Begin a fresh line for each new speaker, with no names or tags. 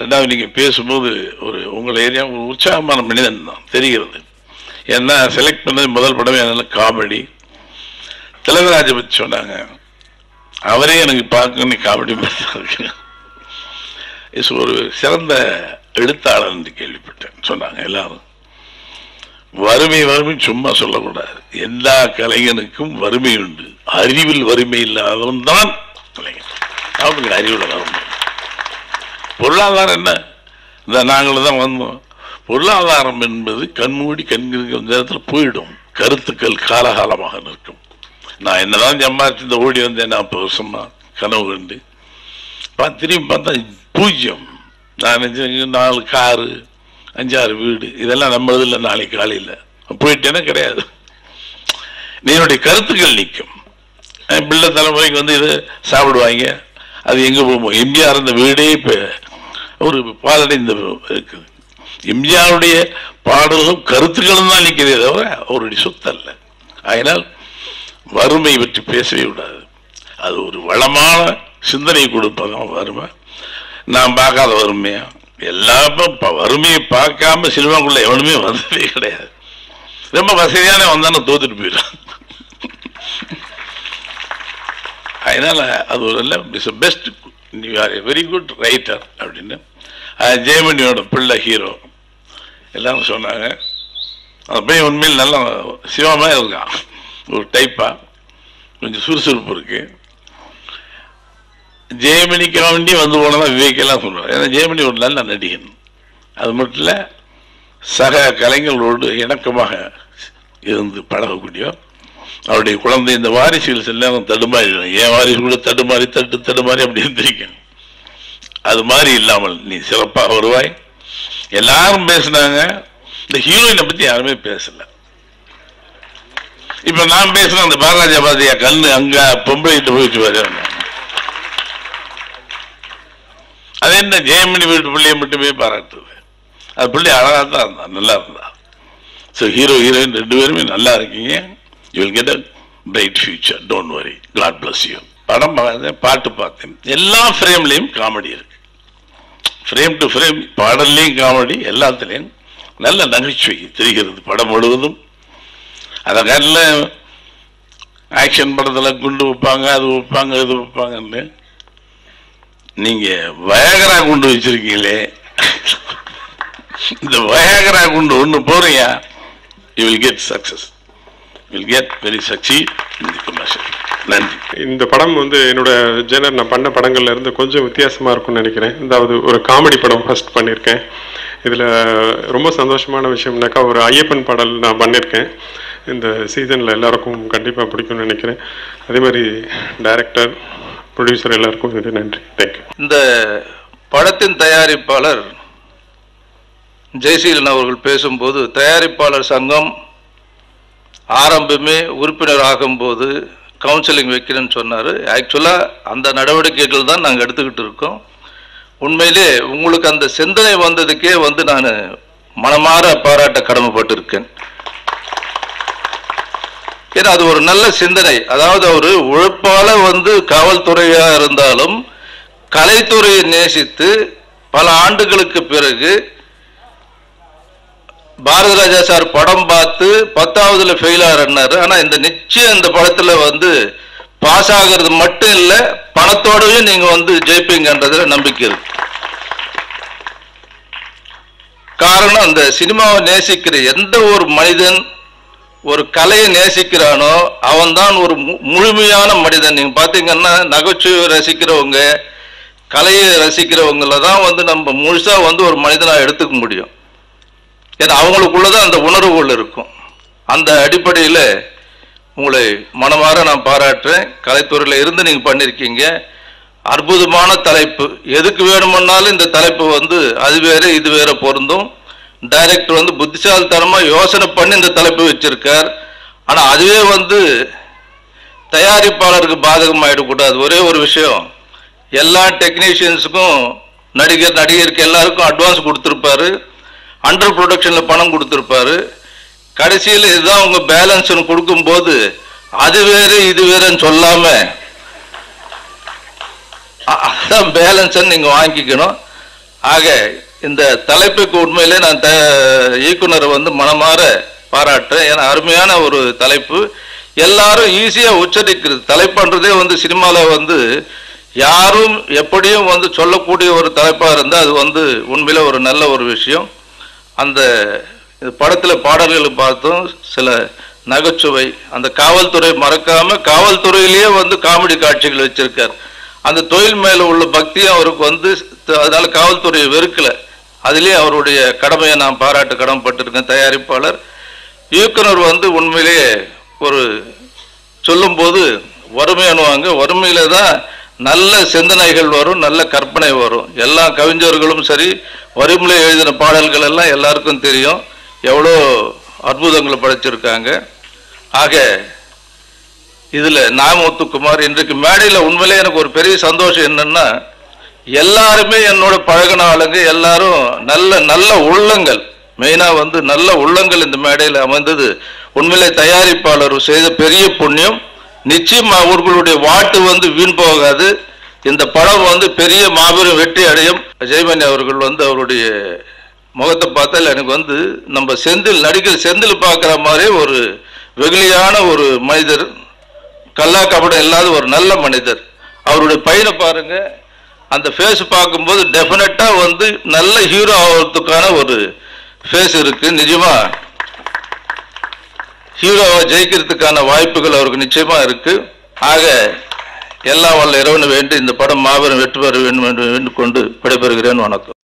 ரெண்டாவது நீங்க பேசும்போது ஒரு உங்கள் ஏரியா ஒரு உற்சாகமான மனிதன் தான் தெரிகிறது ஏன்னா செலக்ட் பண்ணது முதல் படமே அதனால காமெடி திலகராஜை பற்றி சொன்னாங்க அவரே எனக்கு பார்க்க காமெடி இருக்கு இஸ் ஒரு சிறந்த எழுத்தாளர் என்று கேள்விப்பட்டேன் சொன்னாங்க எல்லாரும் வறுமை வறுமை சும்மா சொல்லக்கூடாது எல்லா கலைஞனுக்கும் வறுமை உண்டு அறிவில் வறுமை இல்லாதவன் தான் கலைஞன் அவனுக்கு அறிவுல வறுமை பொருளாதாரம் என்ன இந்த நாங்களும் தான் வந்தோம் பொருளாதாரம் என்பது கண்மூடி கண்களுக்கு கொஞ்ச நேரத்தில் போயிடும் கருத்துக்கள் காலகாலமாக நிற்கும் நான் என்னதான் சம்பாதிச்சு இந்த ஓடி வந்தேன் நாற்பது வருஷமா கனவு கண்டு பார்த்து திரும்பி பார்த்தா பூஜ்யம் நான் நினைச்சேன் நாலு காரு அஞ்சாறு வீடு இதெல்லாம் நம்ம இதில் நாளைக்கு காலையில் போயிட்டேன்னா கிடையாது நீனுடைய கருத்துக்கள் நிற்கும் அஹ் பிள்ளை தலைமுறைக்கு வந்து இது சாப்பிடுவாங்க அது எங்கே போகும் எம்ஜிஆர் இருந்த வீடே இப்போ ஒரு பாலடைந்த இருக்குது எம்ஜிஆருடைய பாடல்களும் கருத்துக்களும் தான் நிற்கிறதே தவிர அவருடைய சொத்து அல்ல அதனால் வறுமை பற்றி பேசவே விடாது அது ஒரு வளமான சிந்தனை கொடுப்பதான் வறுமை நான் பார்க்காத வறுமையா எல்லாமே ப- வறுமையை பார்க்காம சினிமாக்குள்ள எவனுமே வந்ததே கிடையாது ரொம்ப வசதியான வந்தானே தோத்துட்டு போயிடும் அதனால அது ஒரு நல்ல it's best you are a very good writer அப்படின்னு அது ஜெயமணியோட பிள்ளை ஹீரோ எல்லாரும் சொன்னாங்க அந்த பையன் உண்மையில் நல்லா சிவமாக இருக்கான் ஒரு டைப்பா கொஞ்சம் சுறுசுறுப்பு இருக்கு ஜெயமணிக்காக வேண்டி வந்து போனதா விவேக்கெல்லாம் சொல்லுவார் ஏன்னா ஜெயமணி ஒரு நல்ல நடிகன் அது மட்டும் இல்லை சக கலைஞர்களோடு இணக்கமாக இருந்து பழகக்கூடிய அவருடைய குழந்தை இந்த வாரிசுகள் சில நேரம் தடுமாறிடும் என் வாரிசு கூட தடுமாறி தட்டு தடுமாறி அப்படி இருந்திருக்கேன் அது மாதிரி இல்லாமல் நீ சிறப்பாக வருவாய் எல்லாரும் பேசினாங்க இந்த ஹீரோயினை பத்தி யாருமே பேசல இப்ப நான் பேசுறேன் அந்த பாரராஜா பாத்தியா கண்ணு அங்க பொம்பளை கிட்ட போயிட்டு வர அது என்ன ஜெயமணி வீட்டு பிள்ளையை மட்டுமே பாராட்டுது அது பிள்ளை அழகா தான் இருந்தா நல்லா இருந்தா ஸோ ஹீரோ ஹீரோயின் ரெண்டு பேருமே நல்லா இருக்கீங்க you will get a bright future don't worry God bless you படம் பார்த்தேன் பாட்டு பார்த்தேன் எல்லா ஃப்ரேம்லேயும் காமெடி இருக்கு ஃப்ரேம் டு ஃப்ரேம் பாடல்லையும் காமெடி எல்லாத்துலேயும் நல்ல நகைச்சுவை தெரிகிறது படம் முழுவதும் அதை காட்டில் ஆக்ஷன் படத்தில் குண்டு வைப்பாங்க அது வைப்பாங்க இது வைப்பாங்கன்னு நீங்கள் வயகரா குண்டு வச்சிருக்கீங்களே இந்த வயகரா குண்டு ஒன்று போறியா you will get success will get very succeed in the commercial நன்றி
இந்த படம் வந்து என்னோட ஜெனர் நான் பண்ண படங்கள்ல இருந்து கொஞ்சம் வித்தியாசமா இருக்கும்னு நினைக்கிறேன் அதாவது ஒரு காமெடி படம் ஃபர்ஸ்ட் பண்ணியிருக்கேன் இதில் ரொம்ப சந்தோஷமான விஷயம்னாக்கா ஒரு ஐயப்பன் பாடல் நான் பண்ணியிருக்கேன் இந்த சீசனில் எல்லாருக்கும் கண்டிப்பாக பிடிக்கும்னு நினைக்கிறேன் அதே மாதிரி டைரக்டர் ப்ரொடியூசர் எல்லாருக்கும் இது நன்றி தேங்க்யூ
இந்த படத்தின் தயாரிப்பாளர் ஜெயசீலன் அவர்கள் பேசும்போது தயாரிப்பாளர் சங்கம் ஆரம்பமே உறுப்பினர் ஆகும்போது கவுன்சிலிங் வைக்கிறேன்னு சொன்னார் ஆக்சுவலாக அந்த நடவடிக்கைகள் தான் நாங்கள் எடுத்துக்கிட்டு இருக்கோம் உண்மையிலே உங்களுக்கு அந்த சிந்தனை வந்ததுக்கே வந்து நான் மனமாற பாராட்ட கடமைப்பட்டிருக்கேன் ஏன்னா அது ஒரு நல்ல சிந்தனை அதாவது அவர் உழைப்பால வந்து காவல்துறையா இருந்தாலும் கலைத்துறையை நேசித்து பல ஆண்டுகளுக்கு பிறகு பாரத ராஜா சார் படம் பார்த்து பத்தாவதுல ஃபெயில் ஆகிறாரு ஆனா இந்த நிச்சயம் இந்த படத்துல வந்து பாஸ் ஆகிறது மட்டும் இல்ல பணத்தோடவே நீங்க வந்து ஜெயிப்பீங்கன்றதுல நம்பிக்கை இருக்கு காரணம் அந்த சினிமாவை நேசிக்கிற எந்த ஒரு மனிதன் ஒரு கலையை நேசிக்கிறானோ அவன்தான் ஒரு மு- முழுமையான மனிதன் நீங்க பாத்தீங்கன்னா நகைச்சுவை ரசிக்கிறவங்க கலையை ரசிக்கிறவங்கள தான் வந்து நம்ம முழுசா வந்து ஒரு மனிதனா எடுத்துக்க முடியும் ஏன்னா அவங்களுக்குள்ளதான் அந்த உணர்வுகள் இருக்கும் அந்த அடிப்படையில் உங்களை மனமாற நான் பாராட்டுறேன் கலைத்துறையில் இருந்து நீங்கள் பண்ணியிருக்கீங்க அற்புதமான தலைப்பு எதுக்கு வேணுமன்னாலும் இந்த தலைப்பு வந்து அது வேற இது வேற பொருந்தும் டைரக்டர் வந்து புத்திசாலித்தனமாக யோசனை பண்ணி இந்த தலைப்பு வச்சிருக்கார் ஆனால் அதுவே வந்து தயாரிப்பாளருக்கு பாதகமாயிடக்கூடாது ஒரே ஒரு விஷயம் எல்லா டெக்னீஷியன்ஸுக்கும் நடிகர் நடிகருக்கு எல்லாருக்கும் அட்வான்ஸ் கொடுத்துருப்பாரு அண்டர் ப்ரொடக்ஷனில் பணம் கொடுத்துருப்பாரு கடைசியில் இதுதான் உங்க பேலன்ஸ்னு கொடுக்கும்போது அது வேறு இது வேறுன்னு சொல்லாம அ- அதான் பேலன்ஸ்ன்னு நீங்க வாங்கிக்கணும் ஆக இந்த தலைப்புக்கு உண்மையிலே நான் த இயக்குனரை வந்து மனமாற பாராட்டுறேன் ஏன்னா அருமையான ஒரு தலைப்பு எல்லாரும் ஈஸியா உச்சரிக்கிறது தலைப்புன்றதே வந்து சினிமாவில் வந்து யாரும் எப்படியும் வந்து சொல்லக்கூடிய ஒரு தலைப்பா இருந்தா அது வந்து உண்மையில ஒரு நல்ல ஒரு விஷயம் அந்த இது படத்துல பாடல்களை பார்த்தோம் சில நகைச்சுவை அந்த காவல்துறை மறக்காம காவல்துறையிலேயே வந்து காமெடி காட்சிகள் வச்சிருக்கார் அந்த தொழில் மேல உள்ள பக்தியும் அவருக்கு வந்து த- அதனால காவல்துறையை வெறுக்கல அதிலே அவருடைய கடமையை நான் பாராட்ட கடமைப்பட்டிருக்கேன் தயாரிப்பாளர் இயக்குனர் வந்து உண்மையிலேயே ஒரு சொல்லும்போது வறுமையானுவாங்க வறுமையில தான் நல்ல சிந்தனைகள் வரும் நல்ல கற்பனை வரும் எல்லா கவிஞர்களும் சரி வறுமையில எழுதின பாடல்கள் எல்லாம் எல்லாருக்கும் தெரியும் எவ்வளோ அற்புதங்களை படைச்சிருக்காங்க ஆக இதுல நாமூத்துக்குமார் இன்றைக்கு மேடையில உண்மையிலே எனக்கு ஒரு பெரிய சந்தோஷம் என்னன்னா எல்லாருமே என்னோட பழகின ஆளுங்க எல்லாரும் நல்ல நல்ல உள்ளங்கள் மெயினா வந்து நல்ல உள்ளங்கள் இந்த மேடையில் அமைந்தது உண்மையிலே தயாரிப்பாளர் செய்த பெரிய புண்ணியம் நிச்சயம் அவர்களுடைய வாட்டு வந்து வீண் போகாது இந்த படம் வந்து பெரிய மாபெரும் வெற்றி அடையும் ஜெயமணி அவர்கள் வந்து அவருடைய முகத்தை பார்த்தால் எனக்கு வந்து நம்ம செந்தில் நடிகர் செந்தில் பார்க்குற மாதிரி ஒரு வெகுளியான ஒரு மனிதர் கல்லா கபடம் இல்லாத ஒரு நல்ல மனிதர் அவருடைய பையனை பாருங்க அந்த ஃபேஸ் பார்க்கும்போது டெஃபினட்டா வந்து நல்ல ஹீரோ ஆகிறதுக்கான ஒரு ஃபேஸ் இருக்கு நிஜமா ஹீரோவை ஜெயிக்கிறதுக்கான வாய்ப்புகள் அவருக்கு நிச்சயமா இருக்கு ஆக எல்லா வல்ல இறைவனை வேண்டி இந்த படம் மாபெரும் வெற்றி பெற வேண்டும் என்று வேண்டிக் கொண்டு விடைபெறுகிறேன் வணக்கம்